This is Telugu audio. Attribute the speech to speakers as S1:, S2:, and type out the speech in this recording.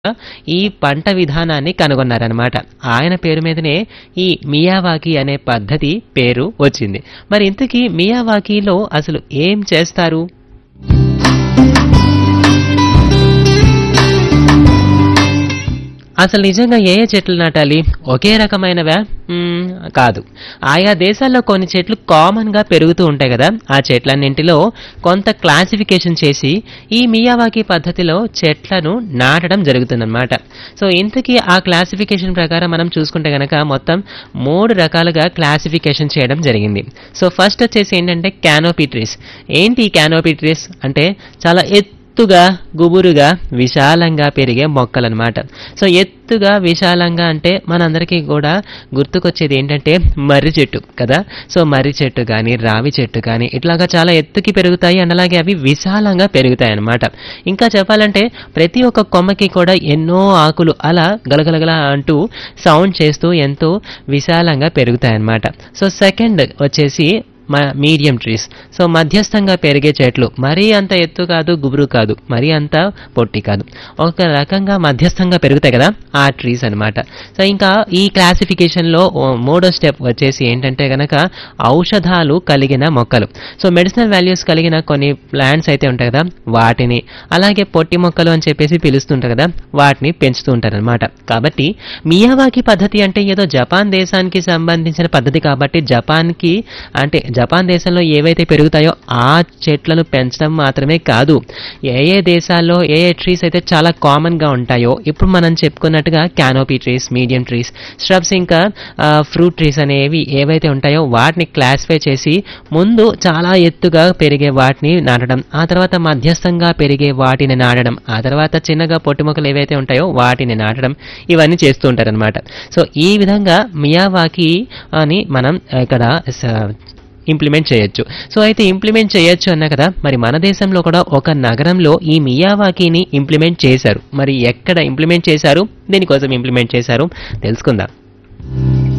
S1: ఈ పంట విధానాన్ని కనుగొన్నారనమాట ఆయన పేరు మీదనే ఈ మియావాకి అనే పద్ధతి పేరు వచ్చింది మరి ఇంతకీ మియావాకీలో అసలు ఏం చేస్తారు అసలు నిజంగా ఏ ఏ చెట్లు నాటాలి ఒకే రకమైనవా మ్మ్, కాదు ఆయా దేశాల్లో కొన్ని చెట్లు కామన్గా పెరుగుతూ ఉంటాయి కదా ఆ చెట్లన్నింటిలో కొంత క్లాసిఫికేషన్ చేసి ఈ మియావాకి పద్ధతిలో చెట్లను నాటడం జరుగుతుందన్నమాట సో ఇంతకీ ఆ క్లాసిఫికేషన్ ప్రకారం మనం చూసుకుంటే గనక మొత్తం మూడు రకాలుగా క్లాసిఫికేషన్ చేయడం జరిగింది సో ఫస్ట్ వచ్చేసి ఏంటంటే క్యానోపీ ట్రీస్ ఏంటి ఈ క్యానోపీ ట్రీస్ అంటే చాలా ఎత్తుగా గుబురుగా విశాలంగా పెరిగే మొక్కలన్నమాట సో ఎత్తుగా విశాలంగా అంటే మనందరికీ కూడా గుర్తుకొచ్చేది ఏంటంటే మర్రి చెట్టు కదా సో మర్రి చెట్టు కానీ రావి చెట్టు కానీ ఇట్లాగా చాలా ఎత్తుకి పెరుగుతాయి అండ్ అలాగే అవి విశాలంగా పెరుగుతాయి అన్నమాట ఇంకా చెప్పాలంటే ప్రతి ఒక్క కొమ్మకి కూడా ఎన్నో ఆకులు అలా గలగలగల అంటూ సౌండ్ చేస్తూ ఎంతో విశాలంగా పెరుగుతాయి అన్నమాట సో సెకండ్ వచ్చేసి మీడియం ట్రీస్ సో మధ్యస్థంగా పెరిగే చెట్లు మరీ అంత ఎత్తు కాదు గుబురు కాదు మరీ అంత పొట్టి కాదు ఒక రకంగా మధ్యస్థంగా పెరుగుతాయి కదా ఆ ట్రీస్ అన్నమాట సో ఇంకా ఈ క్లాసిఫికేషన్లో మూడో స్టెప్ వచ్చేసి ఏంటంటే గనక ఔషధాలు కలిగిన మొక్కలు సో మెడిసినల్ వాల్యూస్ కలిగిన కొన్ని ప్లాంట్స్ అయితే ఉంటాయి కదా వాటిని అలాగే పొట్టి మొక్కలు అని చెప్పేసి పిలుస్తుంటారు కదా వాటిని పెంచుతూ ఉంటారనమాట కాబట్టి మియావాకి పద్ధతి అంటే ఏదో జపాన్ దేశానికి సంబంధించిన పద్ధతి కాబట్టి జపాన్కి అంటే జపాన్ దేశంలో ఏవైతే పెరుగుతాయో ఆ చెట్లను పెంచడం మాత్రమే కాదు ఏ ఏ దేశాల్లో ఏ ఏ ట్రీస్ అయితే చాలా కామన్గా ఉంటాయో ఇప్పుడు మనం చెప్పుకున్నట్టుగా canopy trees medium trees shrubs ఇంకా ఫ్రూట్ ట్రీస్ అనేవి ఏవైతే ఉంటాయో వాటిని క్లాసిఫై చేసి ముందు చాలా ఎత్తుగా పెరిగే వాటిని నాటడం ఆ తర్వాత మధ్యస్థంగా పెరిగే వాటిని నాటడం ఆ తర్వాత చిన్నగా పొట్టి మొక్కలు ఏవైతే ఉంటాయో వాటిని నాటడం ఇవన్నీ చేస్తూ ఉంటారనమాట సో ఈ విధంగా మియావాకి అని మనం ఇక్కడ స- ఇంప్లిమెంట్ చేయొచ్చు సో అయితే ఇంప్లిమెంట్ చేయొచ్చు అన్నా కదా మరి మన దేశంలో కూడా ఒక నగరంలో ఈ మియావాకీని ఇంప్లిమెంట్ చేశారు మరి ఎక్కడ ఇంప్లిమెంట్ చేశారు దేనికోసం ఇంప్లిమెంట్ చేశారు తెలుసుకుందాం